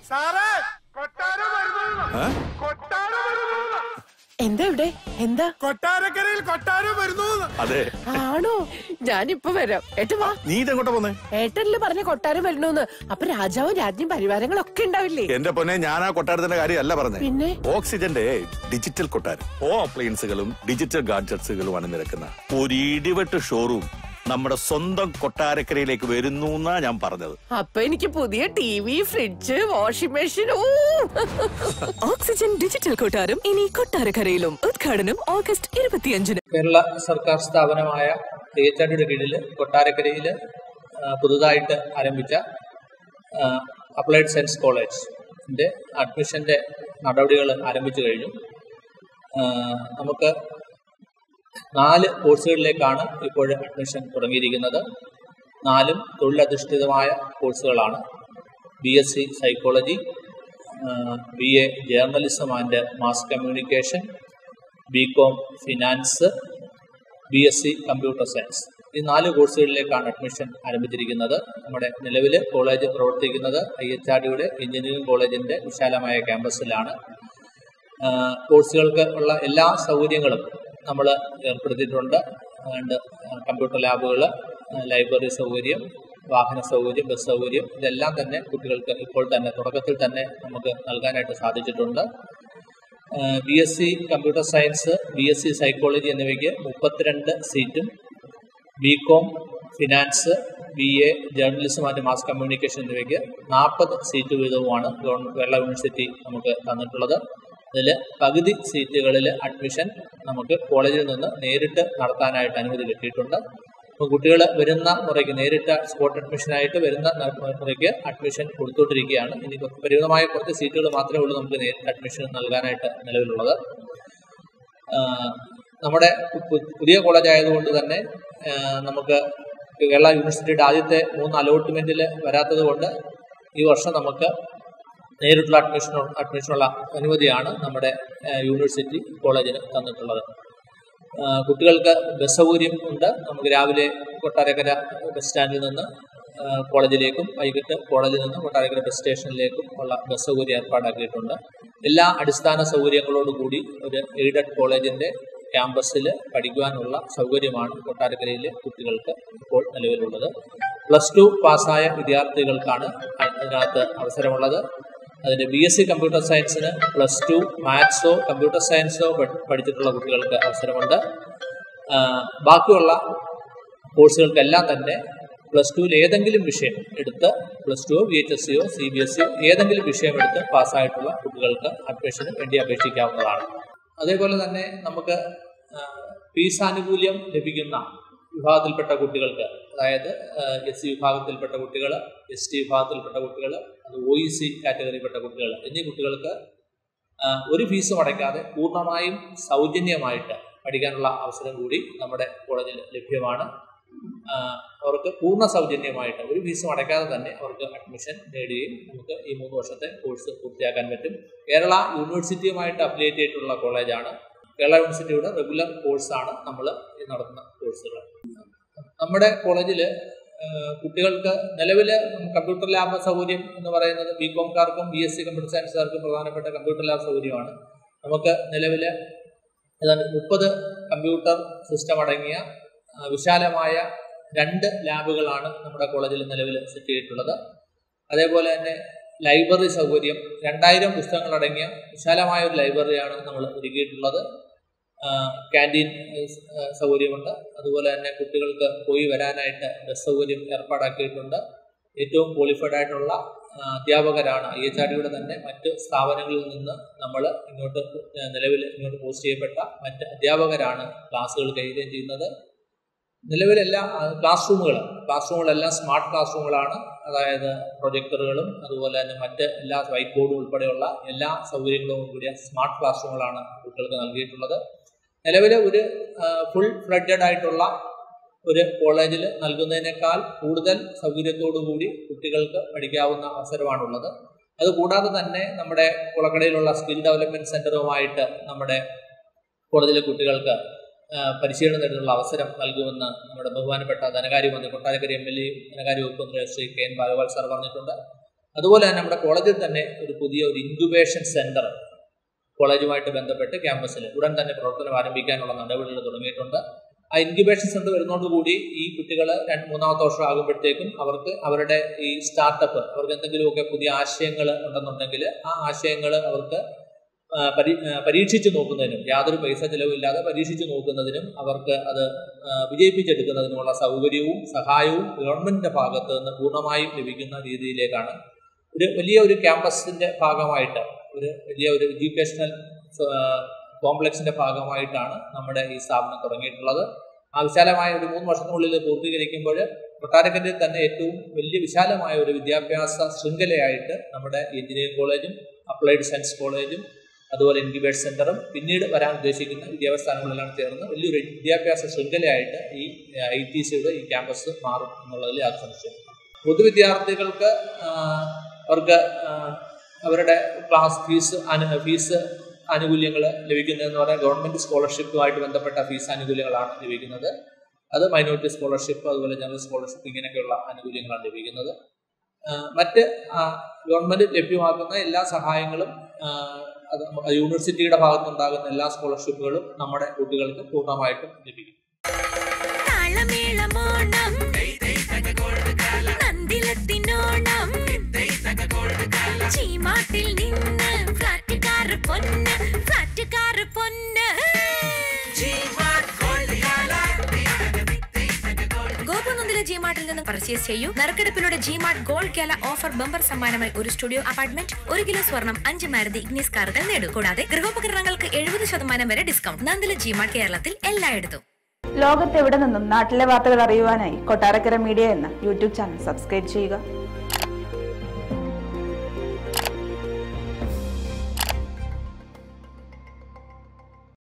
സാറേ കൊട്ടാരം വരുന്നു ഏ? കൊട്ടാരം വരുന്നു എന്താ ഇവിടെ എന്താ കൊട്ടാരക്കരയിൽ കൊട്ടാരം വരുന്നു അതെ ആണോ ഞാനിപ്പൊ വരാം ഏട്ടൻ വാ നീ ഇതെങ്ങോട്ടാ പോന്നെ ഏട്ടനില് പറഞ്ഞ കൊട്ടാരം വരണോന്ന് അപ്പൊ രാജാവും രാജ്ഞിയും പരിവാരങ്ങളൊക്കെ ഉണ്ടാവില്ലേ എന്റെ പൊന്നെ ഞാൻ ആ കൊട്ടാരത്തിന്റെ കാര്യമല്ല പറഞ്ഞത് പിന്നെ ഓക്സിജന്റെ ഡിജിറ്റൽ കൊട്ടാരം ഓ അപ്ലയൻസുകളും ഡിജിറ്റൽ ഗാഡ്ജറ്റ്സുകളും അണിനിരക്കുന്ന ഒരു ഇടിവെട്ട് ഷോറൂം നമ്മുടെ സ്വന്തം കൊട്ടാരക്കരയിലേക്ക് വരുന്നു എന്നാ ഞാൻ പറഞ്ഞത് അപ്പൊ എനിക്ക് പുതിയ T V fridge washing machine ഓ ഓക്സിജൻ ഡിജിറ്റൽ കൊട്ടാരം ഇനി കൊട്ടാരക്കരയിലും ഉദ്ഘാടനം ഓഗസ്റ്റ് ഇരുപത്തിയഞ്ചിന് കേരള സർക്കാർ സ്ഥാപനമായ തേച്ചാടിയുടെ കീഴിൽ കൊട്ടാരക്കരയിൽ പുതുതായിട്ട് ആരംഭിച്ച അപ്ലൈഡ് സയൻസ് കോളേജിൻ്റെ അഡ്മിഷൻ്റെ നടപടികൾ ആരംഭിച്ചു കഴിഞ്ഞു ആ, നമുക്ക് നാല് കോഴ്സുകളിലേക്കാണ് ഇപ്പോൾ അഡ്മിഷൻ തുടങ്ങിയിരിക്കുന്നത് നാലും തൊഴിലധിഷ്ഠിതമായ കോഴ്സുകളാണ് B S C psychology B A journalism and mass communication B Com finance B S C computer science ഈ നാല് കോഴ്സുകളിലേക്കാണ് അഡ്മിഷൻ ആരംഭിച്ചിരിക്കുന്നത് നമ്മുടെ നിലവിൽ കോളേജ് പ്രവർത്തിക്കുന്നത് ഐ എച്ച് ആർ ഡിയുടെ എഞ്ചിനീയറിംഗ് കോളേജിന്റെ വിശാലമായ ക്യാമ്പസിലാണ് ആ, കോഴ്സുകൾക്ക് ഉള്ള എല്ലാ സൗകര്യങ്ങളും നമ്മൾ ഏർപ്പെടുത്തിയിട്ടുണ്ട് അതുകൊണ്ട് കമ്പ്യൂട്ടർ ലാബുകൾ ലൈബ്രറി സൗകര്യം വാഹന സൗകര്യം ബസ് സൗകര്യം ഇതെല്ലാം തന്നെ കുട്ടികൾക്ക് ഇപ്പോൾ തന്നെ തുടക്കത്തിൽ തന്നെ നമുക്ക് നൽകാനായിട്ട് സാധിച്ചിട്ടുണ്ട് B S C computer science B S C psychology എന്നിവയ്ക്ക് മുപ്പത്തിരണ്ട് സീറ്റും B Com finance B A journalism and mass communication എന്നിവയ്ക്ക് നാൽപ്പത് സീറ്റ് വീതവുമാണ് ഗവൺമെന്റ് കേരള യൂണിവേഴ്സിറ്റി നമുക്ക് തന്നിട്ടുള്ളത് അതിൽ പകുതി സീറ്റുകളിൽ അഡ്മിഷൻ നമുക്ക് കോളേജിൽ നിന്ന് നേരിട്ട് നടത്താനായിട്ട് അനുമതി കിട്ടിയിട്ടുണ്ട് അപ്പോൾ കുട്ടികൾ വരുന്ന മുറയ്ക്ക് നേരിട്ട് സ്പോട്ട് അഡ്മിഷനായിട്ട് വരുന്ന ന- മുറയ്ക്ക് അഡ്മിഷൻ കൊടുത്തുകൊണ്ടിരിക്കുകയാണ് ഇനി കുറച്ച് പരിമിതമായ കുറച്ച് സീറ്റുകൾ മാത്രമേ ഉള്ളൂ നമുക്ക് നേരിട്ട് അഡ്മിഷൻ നൽകാനായിട്ട് നിലവിലുള്ളത് ആഹ് നമ്മുടെ പു- പുതിയ കോളേജ് ആയതുകൊണ്ട് തന്നെ ആഹ് നമുക്ക് കേരള യൂണിവേഴ്സിറ്റിയുടെ ആദ്യത്തെ മൂന്ന് അലോട്ട്മെന്റിൽ വരാത്തത് കൊണ്ട് ഈ വർഷം നമുക്ക് നേരിട്ടുള്ള അഡ്മിഷൻ അഡ്മിഷനുള്ള അനുമതിയാണ് നമ്മുടെ ആഹ് യൂണിവേഴ്സിറ്റി കോളേജിന് തന്നിട്ടുള്ളത് ആഹ് കുട്ടികൾക്ക് ബസ് സൗകര്യം ഉണ്ട് നമുക്ക് രാവിലെ കൊട്ടാരക്കര ബസ് സ്റ്റാൻഡിൽ നിന്ന് ആഹ് കോളേജിലേക്കും വൈകിട്ട് കോളേജിൽ നിന്ന് കൊട്ടാരക്കര ബസ് സ്റ്റേഷനിലേക്കും ഉള്ള ബസ് സൗകര്യം ഏർപ്പാടാക്കിയിട്ടുണ്ട് എല്ലാ അടിസ്ഥാന സൗകര്യങ്ങളോടും കൂടി ഒരു എയ്ഡഡ് കോളേജിന്റെ ക്യാമ്പസിൽ പഠിക്കുവാനുള്ള സൗകര്യമാണ് കൊട്ടാരക്കരയിലെ കുട്ടികൾക്ക് ഇപ്പോൾ നിലവിലുള്ളത് പ്ലസ് ടു പാസ്സായ വിദ്യാർത്ഥികൾക്കാണ് അതിനകത്ത് അവസരമുള്ളത് അതിന് ബി എസ് സി കമ്പ്യൂട്ടർ സയൻസിന് പ്ലസ് ടു മാത്സോ കമ്പ്യൂട്ടർ സയൻസോ പഠി- പഠിച്ചിട്ടുള്ള കുട്ടികൾക്ക് അവസരമുണ്ട് ആ, ബാക്കിയുള്ള കോഴ്സുകൾക്കെല്ലാം തന്നെ പ്ലസ് ടുവിൽ ഏതെങ്കിലും വിഷയം എടുത്ത് പ്ലസ് ടുവോ വി എച്ച് എസ് സിയോ സി ബി എസ് സിയോ ഏതെങ്കിലും വിഷയം എടുത്ത് പാസ്സായിട്ടുള്ള കുട്ടികൾക്ക് അഡ്മിഷന് വേണ്ടി അപേക്ഷിക്കാവുന്നതാണ് അതേപോലെ തന്നെ നമുക്ക് ആ, ഫീസ് ആനുകൂല്യം ലഭിക്കുന്ന വിഭാഗത്തിൽപ്പെട്ട കുട്ടികൾക്ക് അതായത് എസ് സി വിഭാഗത്തിൽപ്പെട്ട കുട്ടികൾ എസ് ടി വിഭാഗത്തിൽപ്പെട്ട കുട്ടികൾ അത് ഒ ഇ സി കാറ്റഗറിയിൽപ്പെട്ട കുട്ടികൾ എന്നീ കുട്ടികൾക്ക് ആ, ഒരു ഫീസും അടയ്ക്കാതെ പൂർണ്ണമായും സൗജന്യമായിട്ട് പഠിക്കാനുള്ള അവസരം കൂടി നമ്മുടെ കോളേജിൽ ലഭ്യമാണ് ആ, അവർക്ക് പൂർണ്ണ സൗജന്യമായിട്ട് ഒരു ഫീസും അടയ്ക്കാതെ തന്നെ അവർക്ക് അഡ്മിഷൻ നേടുകയും നമുക്ക് ഈ മൂന്ന് വർഷത്തെ കോഴ്സ് പൂർത്തിയാക്കാൻ പറ്റും കേരള യൂണിവേഴ്സിറ്റിയുമായിട്ട് അഫിലിയേറ്റ് ചെയ്തിട്ടുള്ള കോളേജാണ് കേരള യൂണിവേഴ്സിറ്റിയുടെ റെഗുലർ കോഴ്സാണ് നമ്മൾ ഈ നടത്തുന്ന കോഴ്സുകൾ നമ്മുടെ കോളേജിൽ കുട്ടികൾക്ക് നിലവിൽ കമ്പ്യൂട്ടർ ലാബ് സൗകര്യം എന്ന് പറയുന്നത് ബി കോംകാർക്കും ബി എസ് സി കമ്പ്യൂട്ടർ സയൻസുകാർക്കും പ്രധാനപ്പെട്ട കമ്പ്യൂട്ടർ ലാബ് സൗകര്യമാണ് നമുക്ക് നിലവിൽ ഏതാണ്ട് മുപ്പത് കമ്പ്യൂട്ടർ സിസ്റ്റം അടങ്ങിയ ആ, വിശാലമായ രണ്ട് ലാബുകളാണ് നമ്മുടെ കോളേജിൽ നിലവിൽ സെറ്റ് ചെയ്തിട്ടുള്ളത് അതേപോലെ തന്നെ ലൈബ്രറി സൗകര്യം രണ്ടായിരം പുസ്തകങ്ങൾ അടങ്ങിയ വിശാലമായ ഒരു ലൈബ്രറിയാണ് നമ്മൾ ഒരുക്കിയിട്ടുള്ളത് ക്യാൻറ്റീൻ സൗകര്യമുണ്ട് അതുപോലെ തന്നെ കുട്ടികൾക്ക് പോയി വരാനായിട്ട് ബസ് സൗകര്യം ഏർപ്പാടാക്കിയിട്ടുണ്ട് ഏറ്റവും ക്വാളിഫൈഡ് ആയിട്ടുള്ള ആ, അധ്യാപകരാണ് ഐ എച്ച് ആർ ഡിയുടെ തന്നെ മറ്റ് സ്ഥാപനങ്ങളിൽ നിന്ന് നമ്മൾ ഇങ്ങോട്ട് നിലവിൽ ഇങ്ങോട്ട് പോസ്റ്റ് ചെയ്യപ്പെട്ട മറ്റ് അധ്യാപകരാണ് ക്ലാസ്സുകൾ കൈകാര്യം ചെയ്യുന്നത് നിലവിലെല്ലാ ക്ലാസ് റൂമുകൾ ക്ലാസ് റൂമുകളെല്ലാം സ്മാർട്ട് ക്ലാസ് റൂമുകളാണ് അതായത് പ്രൊജക്ടറുകളും അതുപോലെ തന്നെ മറ്റ് എല്ലാ വൈറ്റ് ബോർഡും ഉൾപ്പെടെയുള്ള എല്ലാ സൗകര്യങ്ങളും കൂടിയ സ്മാർട്ട് ക്ലാസ് റൂമുകളാണ് കുട്ടികൾക്ക് നൽകിയിട്ടുള്ളത് നിലവിൽ ഒരു ഫുൾ ഫ്ലഡഡ് ആയിട്ടുള്ള ഒരു കോളേജിൽ നൽകുന്നതിനേക്കാൾ കൂടുതൽ സൗകര്യത്തോടു കൂടി കുട്ടികൾക്ക് പഠിക്കാവുന്ന അവസരമാണുള്ളത് അതുകൂടാതെ തന്നെ നമ്മുടെ കുളക്കടയിലുള്ള സ്കിൽ ഡെവലപ്മെന്റ് സെന്ററുമായിട്ട് നമ്മുടെ കോളേജിലെ കുട്ടികൾക്ക് ആ, പരിശീലനം നേടുന്നുള്ള അവസരം നൽകുമെന്ന് നമ്മുടെ ബഹുമാനപ്പെട്ട ധനകാര്യമന്ത്രി കൊട്ടാരക്കര എം എൽ എയും ധനകാര്യ വകുപ്പ് മന്ത്രി Shri K N Balagopal sir പറഞ്ഞിട്ടുണ്ട് അതുപോലെ തന്നെ നമ്മുടെ കോളേജിൽ തന്നെ ഒരു പുതിയ ഒരു ഇൻക്യുബേഷൻ സെന്റർ കോളേജുമായിട്ട് ബന്ധപ്പെട്ട് ക്യാമ്പസിൽ ഉടൻ തന്നെ പ്രവർത്തനം ആരംഭിക്കാനുള്ള നടപടികൾ തുടങ്ങിയിട്ടുണ്ട് ആ ഇൻക്യുബേഷൻ സെന്റർ വരുന്നതോടുകൂടി ഈ കുട്ടികൾ രണ്ട് മൂന്നാമത്തെ വർഷം ആകുമ്പോഴത്തേക്കും അവർക്ക് അവരുടെ ഈ സ്റ്റാർട്ടപ്പ് അവർക്ക് എന്തെങ്കിലുമൊക്കെ പുതിയ ആശയങ്ങൾ ഉണ്ടെന്നുണ്ടെങ്കിൽ ആ ആശയങ്ങൾ അവർക്ക് ആ, പരീ ആ, പരീക്ഷിച്ച് നോക്കുന്നതിനും യാതൊരു പൈസ ചിലവില്ലാതെ പരീക്ഷിച്ച് നോക്കുന്നതിനും അവർക്ക് അത് ആ, വിജയിപ്പിച്ചെടുക്കുന്നതിനുമുള്ള സൗകര്യവും സഹായവും ഗവൺമെന്റിന്റെ ഭാഗത്ത് നിന്ന് പൂർണ്ണമായും ലഭിക്കുന്ന രീതിയിലേക്കാണ് ഒരു വലിയ ഒരു ക്യാമ്പസിന്റെ ഭാഗമായിട്ട് ഒരു വലിയ ഒരു എഡ്യൂക്കേഷണൽ കോംപ്ലക്സിന്റെ ഭാഗമായിട്ടാണ് നമ്മുടെ ഈ സ്ഥാപനം തുടങ്ങിയിട്ടുള്ളത് ആ വിശാലമായ ഒരു മൂന്ന് വർഷത്തിനുള്ളിൽ പൂർത്തീകരിക്കുമ്പോൾ കൊട്ടാരക്കരയിൽ തന്നെ ഏറ്റവും വലിയ വിശാലമായ ഒരു വിദ്യാഭ്യാസ ശൃംഖലയായിട്ട് നമ്മുടെ എഞ്ചിനീയറിംഗ് കോളേജും അപ്ലൈഡ് സയൻസ് കോളേജും അതുപോലെ ഇൻക്യുബേഷൻ സെന്ററും പിന്നീട് വരാൻ ഉദ്ദേശിക്കുന്ന വിദ്യാഭ്യാസ സ്ഥാനങ്ങളെല്ലാം ചേർന്ന് വലിയൊരു വിദ്യാഭ്യാസ ശൃംഖലയായിട്ട് ഈ ഐ ടി സിയുടെ ഈ ക്യാമ്പസ് മാറും എന്നുള്ളതിൽ യാതൊരു സംശയമില്ല പൊതുവിദ്യാർത്ഥികൾക്ക് ആ, അവർക്ക് ആ, അവരുടെ ക്ലാസ് ഫീസ് അനു ഫീസ് ആനുകൂല്യങ്ങൾ ലഭിക്കുന്നതെന്ന് പറഞ്ഞാൽ ഗവൺമെന്റ് സ്കോളർഷിപ്പുമായിട്ട് ബന്ധപ്പെട്ട ഫീസ് ആനുകൂല്യങ്ങളാണ് ലഭിക്കുന്നത് അത് മൈനോറിറ്റി സ്കോളർഷിപ്പ് അതുപോലെ ജനറൽ സ്കോളർഷിപ്പ് ഇങ്ങനെയൊക്കെയുള്ള ആനുകൂല്യങ്ങളാണ് ലഭിക്കുന്നത് ആ, മറ്റ് ആ, ഗവൺമെന്റ് ലഭ്യമാക്കുന്ന എല്ലാ സഹായങ്ങളും ആ, അത് യൂണിവേഴ്സിറ്റിയുടെ ഭാഗത്തുനിന്നുണ്ടാകുന്ന എല്ലാ സ്കോളർഷിപ്പുകളും നമ്മുടെ കുട്ടികൾക്ക് പൂർണ്ണമായിട്ടും ലഭിക്കും താളമേളമോണം നന്ദിലത്തിനോണം ചീമാട്ടിൽ നിന്ന് ഫ്ലാറ്റുകാര് പൊന്ന് ഫ്ലാറ്റുകാര് പൊന്ന് ഗോപുനന്ദിലെ ജിമാർട്ടിൽ നിന്ന് പർച്ചേസ് ചെയ്യൂ നറുക്കെടുപ്പിലൂടെ ജിമാർട്ട് ഗോൾഡ് കേല ഓഫർ ബമ്പർ സമ്മാനമായി ഒരു സ്റ്റുഡിയോ അപ്പാർട്ട്മെന്റ് ഒരു കിലോ സ്വർണം അഞ്ച് മാരുതി ഇഗ്നിസ് കാറുകൾ നേടും കൂടാതെ ഗൃഹോപകരണങ്ങൾക്ക് എഴുപത് ശതമാനം വരെ ഡിസ്കൗണ്ട് നന്ദില ജിമാർട്ട് കേരളത്തിൽ എല്ലായിടത്തും ലോകത്തെവിടെ നിന്നും നാട്ടിലെ വാർത്തകൾ അറിയുവാനായി കൊട്ടാരക്കര മീഡിയ എന്ന യൂട്യൂബ് ചാനൽ സബ്സ്ക്രൈബ് ചെയ്യുക